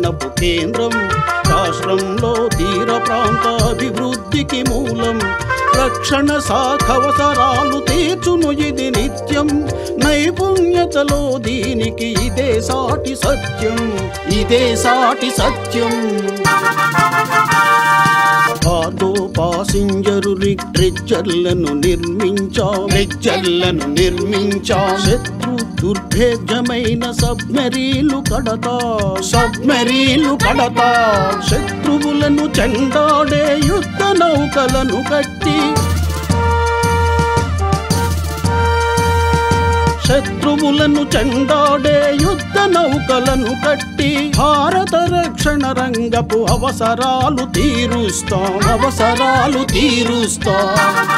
నిర్మాణపు కేంద్రం రాష్ట్రంలో తీర ప్రాంత అభివృద్ధికి మూలం రక్షణ శాఖవసరాలు తీర్చును ఇది నిత్యం నైపుణ్యతలో దీనికి ఇదే సాటి సత్యం ఇదే సాటి సత్యం కార్గో పాసింజరు రిక్ట్రిచ్చర్లను నిర్మించాం రిచ్చర్లను నిర్మించాం శత్రు దుర్భేద్యమైన సబ్మెరీలు కడతా సబ్మెరీలు కడతా శత్రువులను చెండాడే యుద్ధ నౌకలను కట్టి శత్రువులను చెండాడే యుద్ధ నౌకలను కట్టి భారత రక్షణ రంగపు అవసరాలు తీరుస్తాం అవసరాలు తీరుస్తాం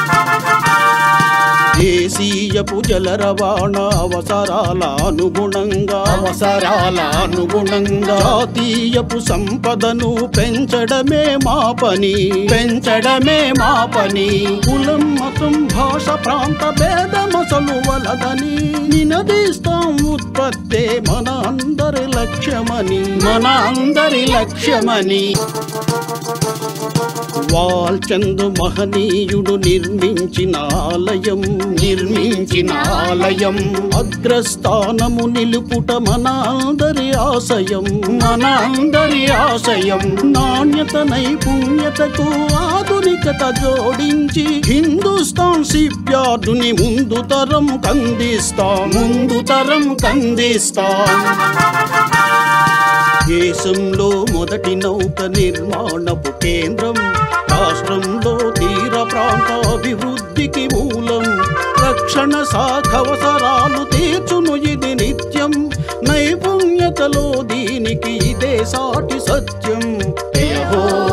దేశీయపు జల రవాణా అవసరాల అనుగుణంగా అవసరాల అనుగుణంగా జాతీయపు సంపదను పెంచడమే మా పని పెంచడమే మా పని కులం మతం భాష ప్రాంత భేదమసలు వలదని నినదిస్తాం ఉత్పత్తే మన అందరి లక్ష్యమని మన అందరి లక్ష్యమని వాల్చందు మహనీయుడు నిర్మించిన ఆలయం నిర్మించిన ఆలయం అగ్రస్థానము నిలుపుట మన అందరి ఆశయం మన అందరి ఆశయం నాణ్యత నైపుణ్యతకు ఆధునికత జోడించి హిందుస్థాన్ సిప్యార్డుని ముందు తరం కందిస్తాం ముందు తరం కందిస్తాం దేశంలో మొదటి నౌక నిర్మాణపు కేంద్రం రాష్ట్రంలో తీర ప్రాంత అభివృద్ధికి మూలం రక్షణ శాఖవసరాలు తీర్చును ఇది నిత్యం నైపుణ్యతలో దీనికి ఇదే సాటి సత్యం జయ హో